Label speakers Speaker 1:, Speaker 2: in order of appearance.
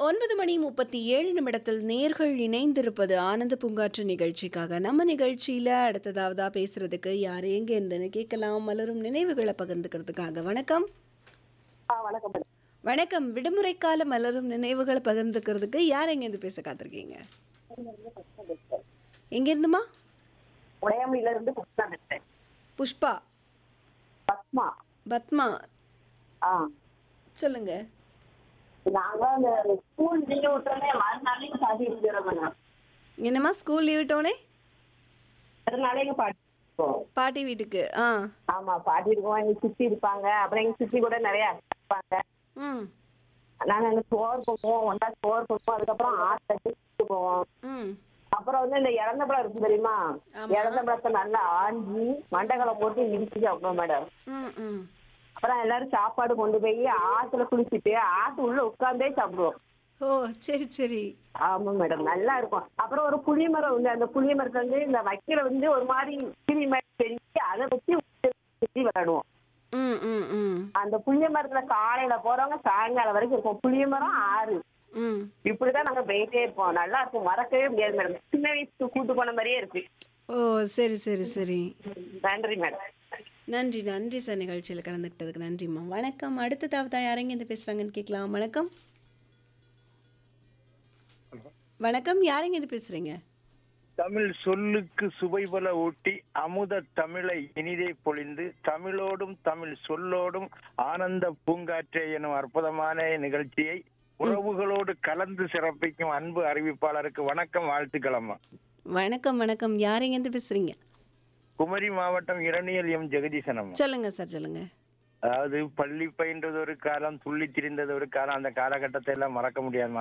Speaker 1: ஒன்பது மணி முப்பத்தி ஏழு நிமிடத்தில் நேர்கள் இணைந்திருப்பது ஆனந்த பூங்காற்று நிகழ்ச்சிக்காக நம்ம நிகழ்ச்சியில அடுத்ததாவதா பேசுறதுக்கு யார் எங்க இருந்துன்னு கேட்கலாம் மலரும் நினைவுகளை பகிர்ந்துக்கிறதுக்காக வணக்கம்
Speaker 2: ஆ வணக்கம் மேடம்
Speaker 1: வணக்கம் விடுமுறை கால மலரும் நினைவுகளை பகிர்ந்துக்கிறதுக்கு யார் எங்க இருந்து பேச காத்திருக்கீங்க எங்க இருந்துமா
Speaker 2: உடையாமலில இருந்து புஷ்பா பேசுறேன்
Speaker 1: புஷ்பா
Speaker 2: பத்மா
Speaker 1: பத்மா
Speaker 2: ஆ
Speaker 1: சொல்லுங்க
Speaker 2: நாங்க அந்த ஸ்கூல் லீவ் விட்டோன்னே மறுநாளைக்கு பாட்டி இருக்கிறோம் மேடம்
Speaker 1: என்னம்மா ஸ்கூல் லீவ் விட்டோனே
Speaker 2: மறுநாளைக்கு பாட்டி இருக்கோம்.
Speaker 1: பாட்டி வீட்டுக்கு ஆ
Speaker 2: ஆமா பாட்டி இருக்கோம் எங்க சித்தி இருப்பாங்க அப்புறம் எங்க சித்தி கூட நிறைய அக்கா இருப்பாங்க
Speaker 1: ம்
Speaker 2: நாங்க அங்க சோறு போவோம் ஒன்றா சோறு போவோம் அதுக்கப்புறம் ஆட்டை கூட்டு போவோம்
Speaker 1: ம்
Speaker 2: அப்புறம் வந்து இந்த இறந்த பழம் இருக்கும் தெரியுமா
Speaker 1: ஆமா.
Speaker 2: இறந்த பழத்தை நல்லா ஆஞ்சி மண்டகளை போட்டு இடிச்சு சாப்பிடுவோம் மேடம்
Speaker 1: ம் ம்
Speaker 2: அப்புறம் எல்லாரும் சாப்பாடு கொண்டு போய் ஆத்துல குளிச்சுட்டு ஆத்து உள்ள உட்கார்ந்தே சாப்பிடுவோம்
Speaker 1: ஓ சரி சரி
Speaker 2: ஆமா மேடம் நல்லா இருக்கும் அப்புறம் ஒரு புளிய மரம் வந்து அந்த புளிய மரத்துல வந்து இந்த வைக்கல வந்து ஒரு மாதிரி கிளி மாதிரி தெரிஞ்சு அதை வச்சு சுத்தி விளையாடுவோம்
Speaker 1: ம் ம் ம்
Speaker 2: அந்த புளிய மரத்துல காலையில போறவங்க சாயங்காலம் வரைக்கும் இருக்கும் புளிய மரம் ஆறு
Speaker 1: ம்
Speaker 2: இப்படிதான் நாங்க போயிட்டே இருப்போம் நல்லா இருக்கும் மறக்கவே முடியாது மேடம் சின்ன வயசுக்கு கூட்டு போன மாதிரியே இருக்கு
Speaker 1: ஓ சரி சரி சரி
Speaker 2: நன்றி மேடம்
Speaker 1: நன்றி நன்றி சார் நிகழ்ச்சியில் கலந்துக்கிட்டதுக்கு நன்றிம்மா வணக்கம் அடுத்ததாவது யாரெங்க இருந்து பேசுகிறாங்கன்னு கேட்கலாம் வணக்கம் வணக்கம் யாரெங்க இருந்து பேசுகிறீங்க
Speaker 3: தமிழ் சொல்லுக்கு சுவைபல ஊட்டி அமுத தமிழை இனிதே பொழிந்து தமிழோடும் தமிழ் சொல்லோடும் ஆனந்த பூங்காற்றே எனும் அற்புதமான நிகழ்ச்சியை உறவுகளோடு கலந்து சிறப்பிக்கும் அன்பு அறிவிப்பாளருக்கு வணக்கம் வாழ்த்துக்கள் அம்மா
Speaker 1: வணக்கம் வணக்கம் யாரெங்க இருந்து பேசுகிறீங்க
Speaker 3: குமரி மாவட்டம் இரணியல் எம் ஜெகதீசன் அம்மா
Speaker 1: சொல்லுங்க சார் சொல்லுங்க
Speaker 3: அதாவது பள்ளி பயின்றது ஒரு காலம் துள்ளி திரிந்தது ஒரு காலம் அந்த காலகட்டத்தை எல்லாம் மறக்க முடியாதுமா